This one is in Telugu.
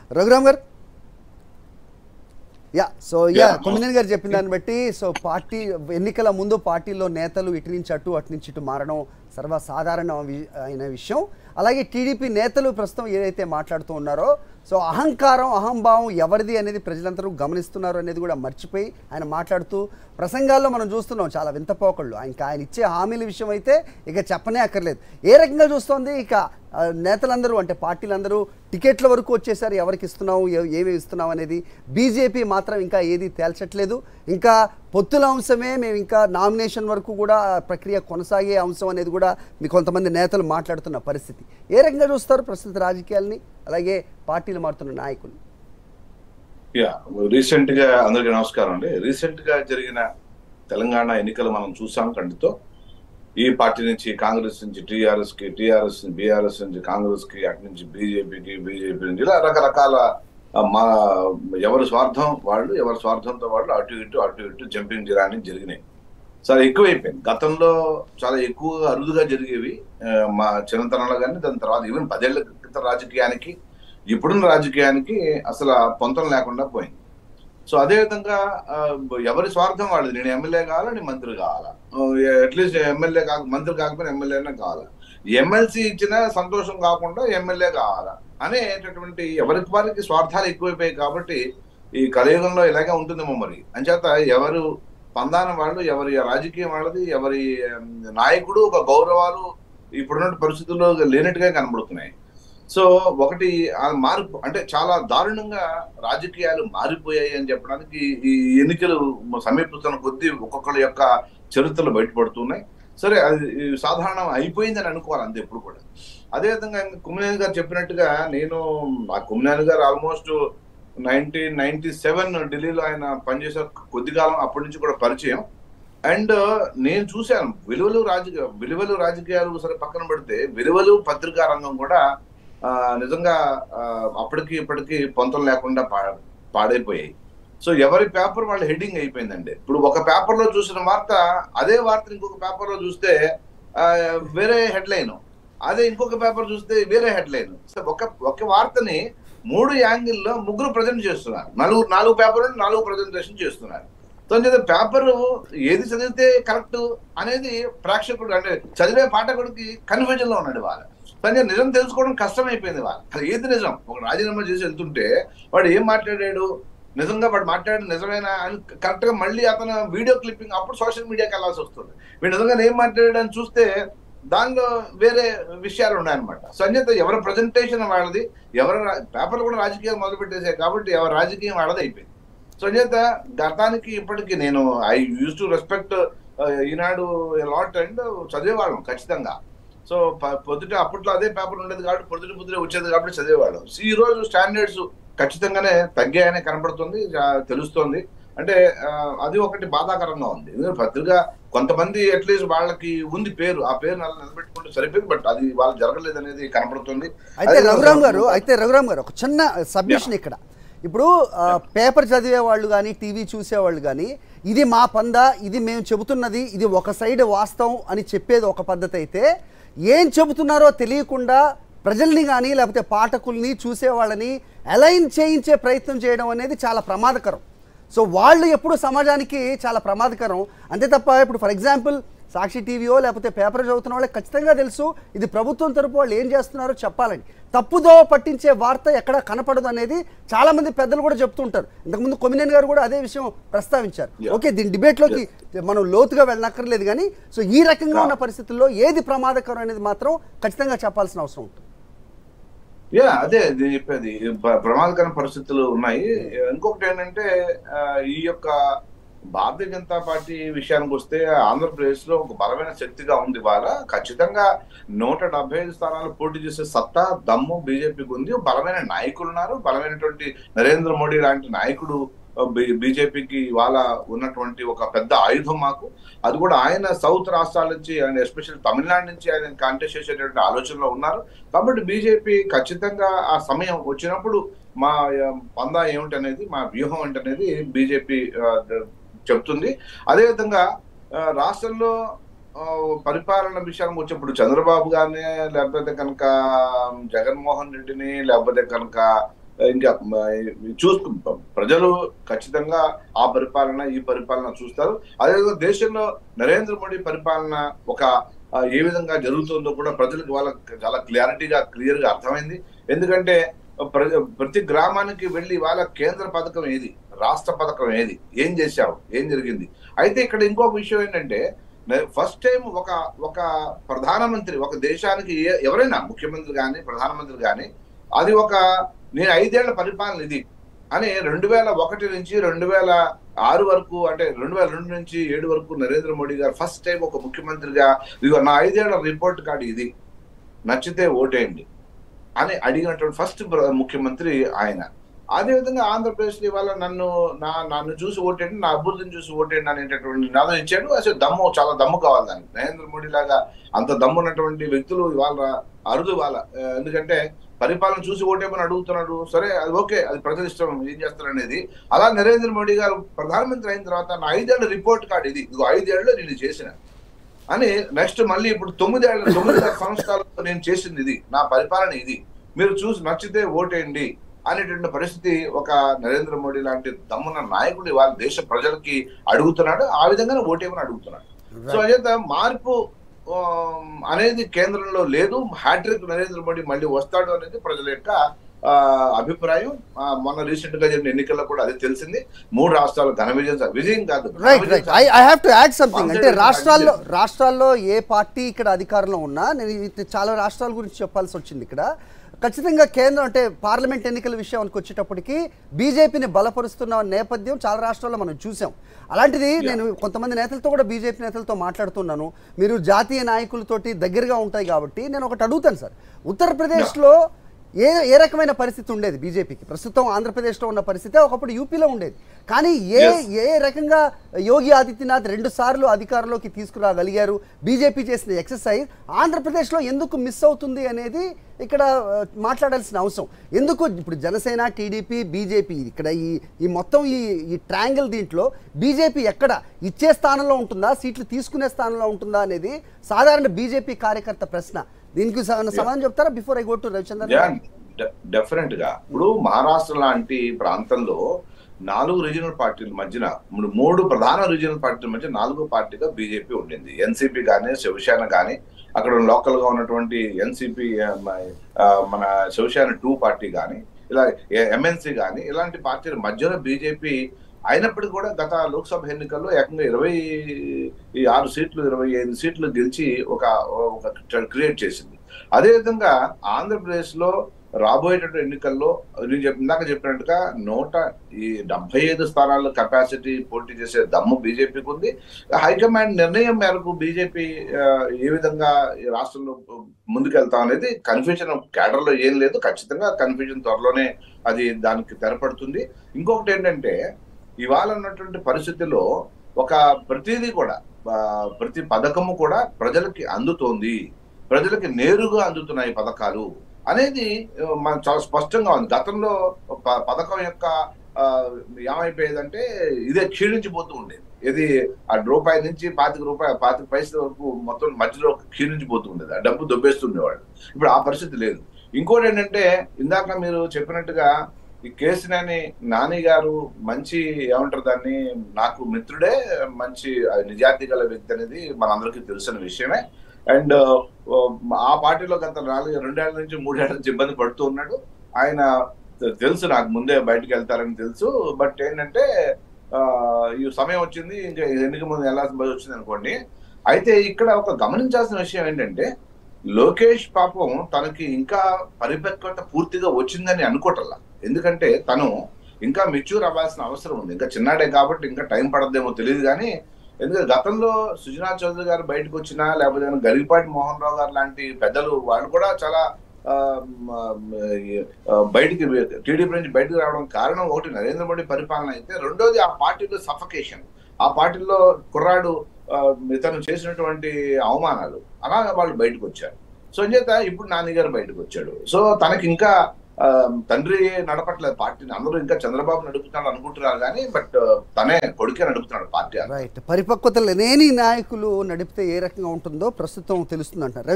రఘురామ్ గారు yeah so yeah Yeah. Kommineni గారు చెప్పిన దాన్ని బట్టి సో పార్టీ ఎన్నికల ముందు పార్టీలో నేతలు ఇటు నుంచి అటు అటు నుంచి ఇటు మారడం సర్వసాధారణ వి- అయిన విషయం అలాగే టీడీపీ నేతలు ప్రస్తుతం ఏదైతే మాట్లాడుతూ ఉన్నారో సో అహంకారం అహంభావం ఎవరిది అనేది ప్రజలందరూ గమనిస్తున్నారు అనేది కూడా మర్చిపోయి ఆయన మాట్లాడుతూ ప్రసంగాల్లో మనం చూస్తున్నాం చాలా వింతపోకళ్ళు ఇంకా ఆయన ఇచ్చే హామీల విషయం అయితే ఇక చెప్పనే అక్కర్లేదు ఏ రకంగా చూస్తోంది ఇక ఆ, నేతలందరూ అంటే పార్టీలందరూ టికెట్ల వరకు వచ్చేసారు ఎవరికి ఇస్తున్నావు ఏ- ఏమి ఇస్తున్నావు అనేది బీజేపీ మాత్రం ఇంకా ఏది తేల్చట్లేదు ఇంకా పొత్తుల అంశమే మేము ఇంకా నామినేషన్ వరకు కూడా ఆ ప్రక్రియ కొనసాగే అంశం అనేది కూడా మీ కొంతమంది నేతలు మాట్లాడుతున్న పరిస్థితి ఏ రకంగా చూస్తారు ప్రస్తుత రాజకీయాల్ని అలాగే పార్టీలు మారుతున్న నాయకులు యా రీసెంట్ గా అందరికీ నమస్కారం అండి రీసెంట్ గా జరిగిన తెలంగాణ ఎన్నికలు మనం చూసాం కంటితో ఈ పార్టీ నుంచి కాంగ్రెస్ నుంచి టీఆర్ఎస్ కి టీఆర్ఎస్ నుంచి బీఆర్ఎస్ నుంచి కాంగ్రెస్ కి అటు నుంచి బీజేపీకి బీజేపీ నుంచి ఇలా రకరకాల ఆ, మా ఎవరి స్వార్థం వాళ్ళు ఎవరి స్వార్థంతో వాళ్ళు అటు ఇటు అటు ఇటు జంపింగ్ జిరాని జరిగినాయి చాలా ఎక్కువైపోయింది గతంలో చాలా ఎక్కువ అరుదుగా జరిగేవి ఆ, మా చిన్నతనంలో కానీ దాని తర్వాత ఈవెన్ పదేళ్ల క్రితం రాజకీయానికి ఇప్పుడున్న రాజకీయానికి అసలు ఆ పొంతం లేకుండా పోయింది సో అదే విధంగా ఆ, ఎవరి స్వార్థం వాళ్ళది నేను ఎమ్మెల్యే కావాలా నేను మంత్రి కావాలా అట్లీస్ట్ ఎమ్మెల్యే కాక మంత్రి కాకపోయినా ఎమ్మెల్యేనే కావాలా ఎమ్మెల్సీ ఇచ్చిన సంతోషం కాకుండా ఎమ్మెల్యే కావాలా అనేటటువంటి ఎవరికి వారికి స్వార్థాలు ఎక్కువైపోయాయి కాబట్టి ఈ కలియుగంలో ఇలాగే ఉంటుందేమో మరి అంచేత ఎవరు పందాన వాళ్ళు ఎవరి రాజకీయం వాళ్ళది ఎవరి ఉమ్, నాయకుడు ఒక గౌరవాలు ఇప్పుడున్న పరిస్థితుల్లో లేనట్టుగా కనబడుతున్నాయి సో ఒకటి ఆ మార్పు అంటే చాలా దారుణంగా రాజకీయాలు మారిపోయాయి అని చెప్పడానికి ఈ ఎన్నికలు సమీపిస్తున్న కొద్దీ ఒక్కొక్కరి యొక్క చరిత్రలు బయటపడుతున్నాయి సరే అది సాధారణం అయిపోయిందని అనుకోవాలి అంతే ఎప్పుడు కూడా అదేవిధంగా కుమ్మనేని గారు చెప్పినట్టుగా నేను ఆ కుమ్మనేని గారు ఆల్మోస్ట్ నైన్టీన్ నైన్టీ సెవెన్ ఢిల్లీలో ఆయన పనిచేసే కొద్ది కాలం అప్పటి నుంచి కూడా పరిచయం అండ్ నేను చూశాను విలువలు రాజకీయ విలువలు రాజకీయాలు సరే పక్కన పెడితే విలువలు పత్రికా రంగం కూడా ఆ, నిజంగా ఆ, అప్పటికి ఇప్పటికి పొంతం లేకుండా పా పాడైపోయాయి సో ఎవరి పేపర్ వాళ్ళ హెడ్డింగ్ అయిపోయిందండి ఇప్పుడు ఒక పేపర్ లో చూసిన వార్త అదే వార్త ఇంకొక పేపర్ లో చూస్తే ఆ, వేరే హెడ్లైన్ అదే ఇంకొక పేపర్ చూస్తే వేరే హెడ్లైన్ సో ఒక ఒక వార్తని మూడు యాంగిల్లో ముగ్గురు ప్రజెంట్ చేస్తున్నారు నలుగురు నాలుగు పేపర్ నాలుగు ప్రజెంటేషన్ చేస్తున్నారు సో అంచేత పేపర్ ఏది చదివితే కరెక్ట్ అనేది ప్రేక్షకుడు అంటే చదివే పాఠకుడికి కన్ఫ్యూజన్ లో ఉన్నాడు వాళ్ళ కానీ నిజం తెలుసుకోవడం కష్టమైపోయింది వాళ్ళు అది ఏది నిజం ఒక రాజీనామా చేసి వెళ్తుంటే వాడు ఏం మాట్లాడాడు నిజంగా వాడు మాట్లాడి నిజమేనా అని కరెక్ట్ గా మళ్ళీ అతను వీడియో క్లిప్పింగ్ అప్పుడు సోషల్ మీడియాకి వెళ్ళాల్సి వస్తుంది వీడు నిజంగా ఏం మాట్లాడాడు అని చూస్తే దానిలో వేరే విషయాలు ఉన్నాయన్నమాట సో అంచేత ఎవరి ప్రజెంటేషన్ వాళ్ళది ఎవరి పేపర్లు కూడా రాజకీయాలు మొదలు పెట్టేసాయి కాబట్టి ఎవరి రాజకీయం వాళ్ళది అయిపోయింది సో అంచేత గతానికి ఇప్పటికి నేను I use to respect Eenadu lot and చదివేవాళ్ళం ఖచ్చితంగా సో ప- పొద్దుట అప్పట్లో అదే పేపర్ ఉండేది కాబట్టి పొద్దుట పొద్దుటే వచ్చేది కాబట్టి చదివేవాళ్ళం సో ఈ రోజు స్టాండర్డ్స్ ఖచ్చితంగానే తగ్గాయనే కనపడుతుంది జా- తెలుస్తోంది అంటే ఆ, అది ఒకటి బాధాకరంగా ఉంది ఎందుకంటే పత్రిక కొంతమంది అట్లీస్ట్ వాళ్ళకి ఉంది పేరు ఆ పేరు నెల నిలబెట్టుకుంటే సరిపోయింది బట్ అది వాళ్ళు జరగలేదు అనేది కనపడుతుంది అయితే అదే రఘురామ్ గారు అయితే రఘురామ్ గారు ఒక చిన్న సబ్మిషన్ ఇక్కడ ఇప్పుడు ఆ, పేపర్ చదివే వాళ్ళు కానీ టీవీ చూసేవాళ్ళు కానీ ఇది మా పంద ఇది మేము చెబుతున్నది ఇది ఒక సైడ్ వాస్తవం అని చెప్పేది ఒక పద్ధతి అయితే ఏం చెబుతున్నారో తెలియకుండా ప్రజల్ని కానీ లేకపోతే పాఠకుల్ని చూసేవాళ్ళని అలైన్ చేయించే ప్రయత్నం చేయడం అనేది చాలా ప్రమాదకరం సో వాళ్ళు ఎప్పుడు సమాజానికి చాలా ప్రమాదకరం అంతే తప్ప ఇప్పుడు ఫర్ ఎగ్జాంపుల్ సాక్షి టీవీయో లేకపోతే పేపర్ చదువుతున్న వాళ్ళకి ఖచ్చితంగా తెలుసు ఇది ప్రభుత్వం తరపు వాళ్ళు ఏం చేస్తున్నారో చెప్పాలని తప్పుదో పట్టించే వార్త ఎక్కడ కనపడదు అనేది చాలా మంది పెద్దలు కూడా చెప్తుంటారు ఇంతకుముందు కొమినేని గారు కూడా అదే విషయం ప్రస్తావించారు Yeah. ఓకే దీని డిబేట్లోకి మనం లోతుగా వెళ్ళనక్కర్లేదు కానీ సో ఈ రకంగా ఉన్న పరిస్థితుల్లో ఏది ప్రమాదకరం అనేది మాత్రం ఖచ్చితంగా చెప్పాల్సిన అవసరం ఉంటుంది యా అదే నేను చెప్పేది ప్ర- ప్రమాదకర పరిస్థితులు ఉన్నాయి ఇంకొకటి ఏంటంటే ఆ, ఈ యొక్క భారతీయ జనతా పార్టీ విషయానికి వస్తే ఆంధ్రప్రదేశ్ లో ఒక బలమైన శక్తిగా ఉంది ఇవాళ ఖచ్చితంగా నూట డెబ్బై ఐదు స్థానాలు పోటీ చేసే సత్తా దమ్ము బీజేపీకి ఉంది బలమైన నాయకులు ఉన్నారు బలమైనటువంటి నరేంద్ర మోడీ లాంటి నాయకుడు బీజేపీకి ఇవాళ ఉన్నటువంటి ఒక పెద్ద ఆయుధం మాకు అది కూడా ఆయన సౌత్ రాష్ట్రాల నుంచి ఆయన ఎస్పెషల్ తమిళనాడు నుంచి ఆయన కాంటెస్ట్ చేసేటువంటి ఆలోచనలో ఉన్నారు కాబట్టి బీజేపీ ఖచ్చితంగా ఆ సమయం వచ్చినప్పుడు మా ఆ, పందా ఏమిటనేది మా వ్యూహం ఏంటనేది బీజేపీ చెప్తుంది అదేవిధంగా ఆ, రాష్ట్రంలో ఆ, పరిపాలన విషయానికి వచ్చినప్పుడు చంద్రబాబు గారిని లేకపోతే కనుక జగన్మోహన్ రెడ్డిని లేకపోతే కనుక ఇంకా చూసుకు ప్రజలు ఖచ్చితంగా ఆ పరిపాలన ఈ పరిపాలన చూస్తారు అదేవిధంగా దేశంలో నరేంద్ర మోడీ పరిపాలన ఒక ఆ, ఏ విధంగా జరుగుతుందో కూడా ప్రజలకు వాళ్ళకి చాలా క్లారిటీగా క్లియర్ గా అర్థమైంది ఎందుకంటే ప్ర- ప్రతి గ్రామానికి వెళ్ళి వాళ్ళ కేంద్ర పథకం ఏది రాష్ట్ర పథకం ఏది ఏం చేశావు ఏం జరిగింది అయితే ఇక్కడ ఇంకొక విషయం ఏంటంటే ఫస్ట్ టైం ఒక ఒక ప్రధానమంత్రి ఒక దేశానికి ఏ- ఎవరైనా ముఖ్యమంత్రి కానీ ప్రధానమంత్రి కానీ అది ఒక నేను ఐదేళ్ల పరిపాలన ఇది అని రెండు వేల ఒకటి నుంచి రెండు వేల ఆరు వరకు అంటే రెండు వేల రెండు నుంచి ఏడు వరకు నరేంద్ర మోడీ గారు ఫస్ట్ టైం ఒక ముఖ్యమంత్రిగా ఇదిగో నా ఐదేళ్ల రిపోర్ట్ కార్డు ఇది నచ్చితే ఓటేయండి అని అడిగినటువంటి ఫస్ట్ ముఖ్యమంత్రి ఆయన అదేవిధంగా ఆంధ్రప్రదేశ్ ఇవాళ నన్ను నా నన్ను చూసి ఓటేయండి నా అభివృద్ధిని చూసి ఓటేయండి అనేటటువంటి నినాదం ఇచ్చాడు అసలు దమ్ము చాలా దమ్ము కావాలి దానికి నరేంద్ర మోడీ లాగా అంత దమ్ము ఉన్నటువంటి వ్యక్తులు ఇవాళ అరుదు వాళ్ళ ఆ, ఎందుకంటే పరిపాలన చూసి ఓటేమని అడుగుతున్నాడు సరే అది ఓకే అది ప్రజల ఇష్టం ఏం చేస్తారు అనేది అలా నరేంద్ర మోడీ గారు ప్రధానమంత్రి అయిన తర్వాత నా ఐదేళ్ల రిపోర్ట్ కార్డు ఇది ఇదిగో ఐదేళ్ళు నేను చేసిన అని నెక్స్ట్ మళ్ళీ ఇప్పుడు తొమ్మిదేళ్ల తొమ్మిది సంవత్సరాలు నేను చేసింది ఇది నా పరిపాలన ఇది మీరు చూసి నచ్చితే ఓటేయండి అనేటువంటి పరిస్థితి ఒక నరేంద్ర మోడీ లాంటి దమ్మున్న నాయకుడు వాళ్ళ దేశ ప్రజలకి అడుగుతున్నాడు ఆ విధంగానే ఓటేమని అడుగుతున్నాడు సో అదేత మార్పు ఆమ్, అనేది కేంద్రంలో లేదు హ్యాట్రిక్ నరేంద్ర మోడీ మళ్ళీ వస్తాడు అనేది ప్రజల యొక్క ఆ, అభిప్రాయం ఆ, మొన్న రీసెంట్ గా జరిగిన ఎన్నికల్లో కూడా అదే తెలిసింది మూడు రాష్ట్రాలు ఘన విజయం సా- విజయం కాదు ఘన రైట్ విజయం right I I have to add something అంటే Consider- రాష్ట్రాల్లో రాష్ట్రాల్లో ఏ పార్టీ ఇక్కడ అధికారంలో ఉన్నా నేను ఇది చాలా రాష్ట్రాల గురించి చెప్పాల్సి వచ్చింది ఇక్కడ ఖచ్చితంగా కేంద్రం అంటే పార్లమెంట్ ఎన్నికల విషయానికి వచ్చేటప్పటికి బీజేపీని బలపరుస్తున్న నేపథ్యం చాలా రాష్ట్రాల్లో మనం చూసాం అలాంటిది నేను కొంతమంది నేతలతో కూడా బీజేపీ నేతలతో మాట్లాడుతున్నాను మీరు జాతీయ నాయకులతోటి దగ్గరగా ఉంటాయి కాబట్టి నేను ఒకటి అడుగుతాను సార్ ఉత్తరప్రదేశ్లో ఏ ఏ రకమైన పరిస్థితి ఉండేది బీజేపీకి ప్రస్తుతం ఆంధ్రప్రదేశ్లో ఉన్న పరిస్థితి ఒకప్పుడు యూపీలో ఉండేది కానీ ఏ Yes. ఏ రకంగా యోగి ఆదిత్యనాథ్ రెండు సార్లు అధికారంలోకి తీసుకురాగలిగారు బీజేపీ చేసిన ఎక్సర్సైజ్ ఆంధ్రప్రదేశ్లో ఎందుకు మిస్ అవుతుంది అనేది ఇక్కడ ఆ, మాట్లాడాల్సిన అవసరం ఎందుకు ఇప్పుడు జనసేన టీడీపీ బీజేపీ ఇక్కడ ఈ ఈ మొత్తం ఈ ఈ ట్రయాంగిల్ దీంట్లో బీజేపీ ఎక్కడ ఇచ్చే స్థానంలో ఉంటుందా సీట్లు తీసుకునే స్థానంలో ఉంటుందా అనేది సాధారణ బీజేపీ కార్యకర్త ప్రశ్న దీనికి స- సమాధానం చెప్తారా before I go to Ravichandra definite గా ఇప్పుడు మహారాష్ట్ర లాంటి ప్రాంతంలో నాలుగు రీజనల్ పార్టీల మధ్యన మూడు- మూడు ప్రధాన రీజనల్ పార్టీల మధ్య నాలుగో పార్టీగా బీజేపీ ఉండింది ఎన్సీపీ కానీ శివసేన కానీ అక్కడ లోకల్ గా ఉన్నటువంటి ఎన్సీపీ మన శివసేన టూ పార్టీ కానీ ఇలా ఎంఎన్సీ కానీ ఇలాంటి పార్టీల మధ్యలో బీజేపీ అయినప్పటికీ కూడా గత లోక్సభ ఎన్నికల్లో ఏకంగా ఇరవై ఈ ఆరు సీట్లు ఇరవై ఐదు సీట్లు గెలిచి ఒక ఒక క్రియేట్ చేసింది అదేవిధంగా ఆంధ్రప్రదేశ్ లో రాబోయేటటువంటి ఎన్నికల్లో నేను చెప్పి ఇందాక చెప్పినట్టుగా నూట ఈ డెబ్బై ఐదు స్థానాల కెపాసిటీ పోటీ చేసే దమ్ము బీజేపీకి ఉంది హైకమాండ్ నిర్ణయం మేరకు బీజేపీ ఏ విధంగా ఈ రాష్ట్రంలో ముందుకెళ్తాం అనేది కన్ఫ్యూజన్ క్యాడర్ లో ఏం లేదు ఖచ్చితంగా కన్ఫ్యూజన్ త్వరలోనే అది దానికి తెరపడుతుంది ఇంకొకటి ఏంటంటే ఇవాళ ఉన్నటువంటి పరిస్థితిలో ఒక ప్రతిదీ కూడా ఆ, ప్రతి పథకము కూడా ప్రజలకి అందుతోంది ప్రజలకి నేరుగా అందుతున్నాయి పథకాలు అనేది ఆ, మనకు చాలా స్పష్టంగా ఉంది గతంలో ప- పథకం యొక్క ఆ, ఏమైపోయేదంటే ఇదే క్షీణించిపోతూ ఉండేది ఇది ఆ రూపాయి నుంచి పాతిక రూపాయలు పాతిక పైసల వరకు మొత్తం మధ్యలో క్షీణించిపోతూ ఉండేది ఆ డబ్బు దొబ్బేస్తుండేవాడు ఇప్పుడు ఆ పరిస్థితి లేదు ఇంకోటి ఏంటంటే ఇందాక మీరు చెప్పినట్టుగా ఈ కేసినేని నాని గారు మంచి ఏమంటారు దాన్ని నాకు మిత్రుడే మంచి నిజాయితీ గల వ్యక్తి అనేది మనందరికీ తెలిసిన విషయమే అండ్ ఆ పార్టీలో గత నాలుగు రెండేళ్ల నుంచి మూడేళ్ల నుంచి ఇబ్బంది పడుతూ ఉన్నాడు ఆయన తె- తెలుసు నాకు ముందే బయటకు వెళ్తారని తెలుసు బట్ ఏంటంటే ఆ, ఈ సమయం వచ్చింది ఇంకా ఎన్నిక ముందు వెళ్ళాల్సిన పని వచ్చింది అనుకోండి అయితే ఇక్కడ ఒక గమనించాల్సిన విషయం ఏంటంటే లోకేష్ పాపం తనకి ఇంకా పరిపక్వత పూర్తిగా వచ్చిందని అనుకోవటల్లా ఎందుకంటే తను ఇంకా మెచ్యూర్ అవ్వాల్సిన అవసరం ఉంది ఇంకా చిన్నాడే కాబట్టి ఇంకా టైం పడదేమో తెలియదు కానీ ఎందుకంటే గతంలో సుజనా చౌదరి గారు బయటకు వచ్చినా లేకపోతే ఏమైనా గరిపాటి మోహన్ రావు గారు లాంటి పెద్దలు వాళ్ళు కూడా చాలా ఆ, మ, ఆ, బయటికి టీడీపీ నుంచి బయటకు రావడం కారణం ఒకటి నరేంద్ర మోడీ పరిపాలన అయితే రెండోది ఆ పార్టీలో సఫకేషన్ ఆ పార్టీలో కుర్రాడు ఆ, ఇతను చేసినటువంటి అవమానాలు అలా వాళ్ళు బయటకు వచ్చారు సో చేత ఇప్పుడు నాని గారు బయటకు వచ్చాడు సో తనకి ఇంకా ఆ, తండ్రి నడపట్లేదు పార్టీని అందరూ ఇంకా చంద్రబాబు నడుపుతున్నాడు అనుకుంటున్నారు కానీ బట్ తనే కొడుకే నడుపుతున్నాడు పార్టీ రైట్ పరిపక్వత లేని నాయకులు నడిపితే ఏ రకంగా ఉంటుందో ప్రస్తుతం తెలుస్తుంది అంటారు